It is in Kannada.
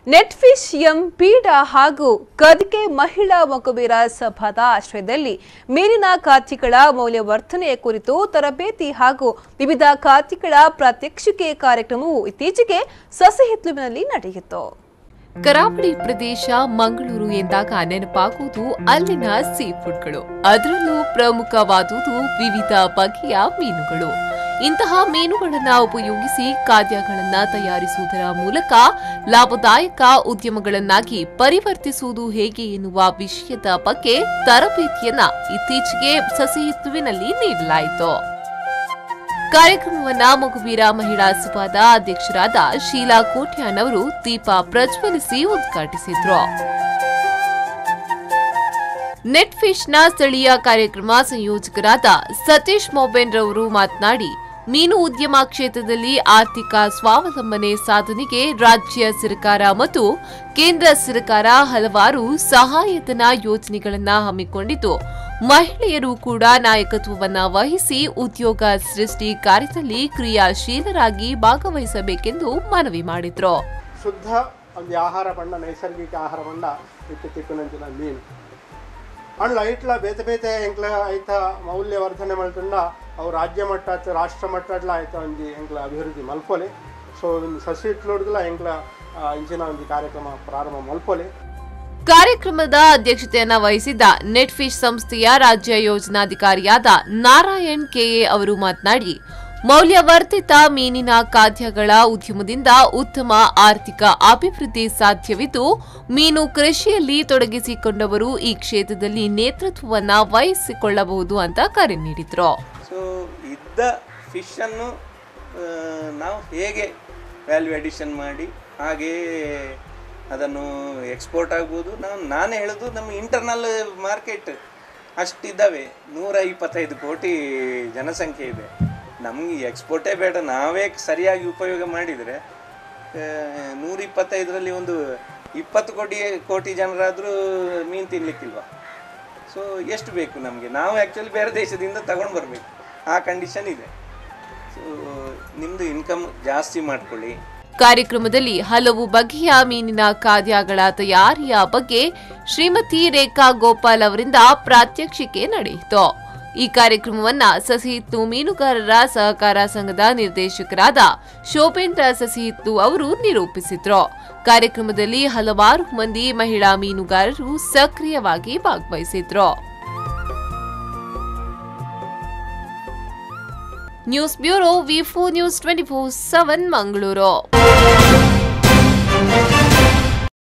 ನೆಟ್ಫಿಶ್ ಎಂ ಪೀಡ ಹಾಗೂ ಕದಿಕೆ ಮಹಿಳಾ ಮಗುವೀರ ಸಭಾದ ಆಶ್ರಯದಲ್ಲಿ ಮೀನಿನ ಖಾದ್ಯಗಳ ಮೌಲ್ಯವರ್ಧನೆಯ ಕುರಿತು ತರಬೇತಿ ಹಾಗೂ ವಿವಿಧ ಖಾದ್ಯಗಳ ಪ್ರಾತ್ಯಕ್ಷಿಕೆ ಕಾರ್ಯಕ್ರಮವು ಇತ್ತೀಚೆಗೆ ಸಸಿಹಿತ್ಲುವಿನಲ್ಲಿ ನಡೆಯಿತು ಕರಾವಳಿ ಪ್ರದೇಶ ಮಂಗಳೂರು ಎಂದಾಗ ನೆನಪಾಗುವುದು ಅಲ್ಲಿನ ಸೀ ಫುಡ್ಗಳು ಅದರಲ್ಲೂ ಪ್ರಮುಖವಾದುದು ವಿವಿಧ ಬಗೆಯ ಮೀನುಗಳು ಇಂತಹ ಮೀನುಗಳನ್ನ ಉಪಯೋಗಿಸಿ ಖಾದ್ಯಗಳನ್ನ ತಯಾರಿಸುವುದರ ಮೂಲಕ ಲಾಭದಾಯಕ ಉದ್ಯಮಗಳನ್ನಾಗಿ ಪರಿವರ್ತಿಸುವುದು ಹೇಗೆ ಎನ್ನುವ ವಿಷಯದ ಬಗ್ಗೆ ತರಬೇತಿಯನ್ನ ಇತ್ತೀಚೆಗೆ ಸಸಿಹಿತ್ತುವಿನಲ್ಲಿ ನೀಡಲಾಯಿತು ಕಾರ್ಯಕ್ರಮವನ್ನ ಮಗುವೀರ ಮಹಿಳಾ ಸಭಾದ ಅಧ್ಯಕ್ಷರಾದ ಶೀಲಾ ಕೋಟ್ಯಾನ್ ಅವರು ದೀಪ ಪ್ರಜ್ವಲಿಸಿ ಉದ್ಘಾಟಿಸಿದ್ರು ನೆಟ್ಫಿಶ್ನ ಸ್ಥಳೀಯ ಕಾರ್ಯಕ್ರಮ ಸಂಯೋಜಕರಾದ ಸತೀಶ್ ಮೊಬೆನ್ ರವರು ಮಾತನಾಡಿ ಮೀನು ಉದ್ಯಮ ಕ್ಷೇತ್ರದಲ್ಲಿ ಆರ್ಥಿಕ ಸ್ವಾವಲಂಬನೆ ಸಾಧನೆಗೆ ರಾಜ್ಯ ಸರ್ಕಾರ ಮತ್ತು ಕೇಂದ್ರ ಸರ್ಕಾರ ಹಲವಾರು ಸಹಾಯಧನ ಯೋಜನೆಗಳನ್ನ ಹಮ್ಮಿಕೊಂಡಿದ್ದು ಮಹಿಳೆಯರು ಕೂಡ ನಾಯಕತ್ವವನ್ನ ವಹಿಸಿ ಉದ್ಯೋಗ ಸೃಷ್ಟಿ ಕಾರ್ಯದಲ್ಲಿ ಕ್ರಿಯಾಶೀಲರಾಗಿ ಭಾಗವಹಿಸಬೇಕೆಂದು ಮನವಿ ಮಾಡಿದ್ರು ಶುದ್ಧ ಒಂದು ಆಹಾರ ಪಂಡ ನೈಸರ್ಗಿಕ ಆಹಾರ ಪಂಡ ಇತ್ತು ತಿಕ್ಕುನಂಚಿನ ಮೀನು ಅಂಡ್ಲ ಐಟ್ಲ ಬೇತೆ ಬೇತೆ ಎಂಕ್ಲ ಐತ ಮೌಲ್ಯವರ್ಧನೆ ಮಲ್ತಂಡ ಅವು ರಾಜ್ಯ ಮಟ್ಟ ಅಥವಾ ರಾಷ್ಟ್ರ ಮಟ್ಟಡ್ಲ ಆಯ್ತ ಒಂಜಿ ಎಂಕ್ಲ ಅಭಿವೃದ್ಧಿ ಮಲ್ಪೊಲೆ ಸೊ ಒಂದು ಸಸಿ ಇಟ್ಲೋಡ್ಗಲ ಎಂಕ್ಲ ಆ, ಇಂಚಿನ ಒಂದು ಕಾರ್ಯಕ್ರಮ ಪ್ರಾರಂಭ ಮಲ್ಪೊಲೆ ಕಾರ್ಯಕ್ರಮದ ಅಧ್ಯಕ್ಷತೆಯನ್ನ ವಹಿಸಿದ್ದ ನೆಟ್ಫಿಶ್ ಸಂಸ್ಥೆಯ ರಾಜ್ಯ ಯೋಜನಾಧಿಕಾರಿಯಾದ ನಾರಾಯಣ್ ಕೆಎ ಅವರು ಮಾತನಾಡಿ ಮೌಲ್ಯವರ್ಧಿತ ಮೀನಿನ ಖಾದ್ಯಗಳ ಉದ್ಯಮದಿಂದ ಉತ್ತಮ ಆರ್ಥಿಕ ಅಭಿವೃದ್ಧಿ ಸಾಧ್ಯವಿದ್ದು ಮೀನು ಕೃಷಿಯಲ್ಲಿ ತೊಡಗಿಸಿಕೊಂಡವರು ಈ ಕ್ಷೇತ್ರದಲ್ಲಿ ನೇತೃತ್ವವನ್ನ ವಹಿಸಿಕೊಳ್ಳಬಹುದು ಅಂತ ಕರೆ ನೀಡಿದ್ರು ಸೊ ಇದ್ದ ಫಿಶನ್ನು ನಾವು ಹೇಗೆ ವ್ಯಾಲ್ಯೂ ಅಡಿಷನ್ ಮಾಡಿ ಹಾಗೆಯೇ ಅದನ್ನು ಎಕ್ಸ್ಪೋರ್ಟ್ ಆಗ್ಬೋದು ನಾವು ನಾನು ಹೇಳೋದು ನಮ್ಮ ಇಂಟರ್ನಲ್ ಮಾರ್ಕೆಟ್ ಅಷ್ಟಿದ್ದಾವೆ ನೂರ ಇಪ್ಪತ್ತೈದು ಕೋಟಿ ಜನಸಂಖ್ಯೆ ಇದೆ ನಮಗೆ ಎಕ್ಸ್ಪೋರ್ಟೇ ಬೇಡ ನಾವೇ ಸರಿಯಾಗಿ ಉಪಯೋಗ ಮಾಡಿದರೆ ನೂರ ಇಪ್ಪತ್ತೈದರಲ್ಲಿ ಒಂದು ಇಪ್ಪತ್ತು ಕೋಟಿ ಕೋಟಿ ಜನರಾದರೂ ಮೀನು ತಿನ್ನಲಿಕ್ಕಿಲ್ವಾ ಸೊ ಎಷ್ಟು ಬೇಕು ನಮಗೆ ನಾವು ಆ್ಯಕ್ಚುಲಿ ಬೇರೆ ದೇಶದಿಂದ ತಗೊಂಡು ಬರಬೇಕು ಆ ಕಂಡೀಷನ್ ಇದೆ ಸೊ ನಿಮ್ಮದು ಇನ್ಕಮ್ ಜಾಸ್ತಿ ಮಾಡ್ಕೊಳ್ಳಿ ಕಾರ್ಯಕ್ರಮದಲ್ಲಿ ಹಲವು ಬಗೆಯ ಮೀನಿನ ಖಾದ್ಯಗಳ ತಯಾರಿಯ ಬಗ್ಗೆ ಶ್ರೀಮತಿ ರೇಖಾ ಗೋಪಾಲ್ ಅವರಿಂದ ಪ್ರಾತ್ಯಕ್ಷಿಕೆ ನಡೆಯಿತು ಈ ಕಾರ್ಯಕ್ರಮವನ್ನ ಸಸಿಹಿತ್ತು ಮೀನುಗಾರರ ಸಹಕಾರ ಸಂಘದ ನಿರ್ದೇಶಕರಾದ ಶೋಭೇಂದ್ರ ಸಸಿಹಿತ್ತು ಅವರು ನಿರೂಪಿಸಿದ್ರು ಕಾರ್ಯಕ್ರಮದಲ್ಲಿ ಹಲವಾರು ಮಂದಿ ಮಹಿಳಾ ಮೀನುಗಾರರು ಸಕ್ರಿಯವಾಗಿ ಭಾಗವಹಿಸಿದ್ರು news bureau V four news twenty four seven Mangaluru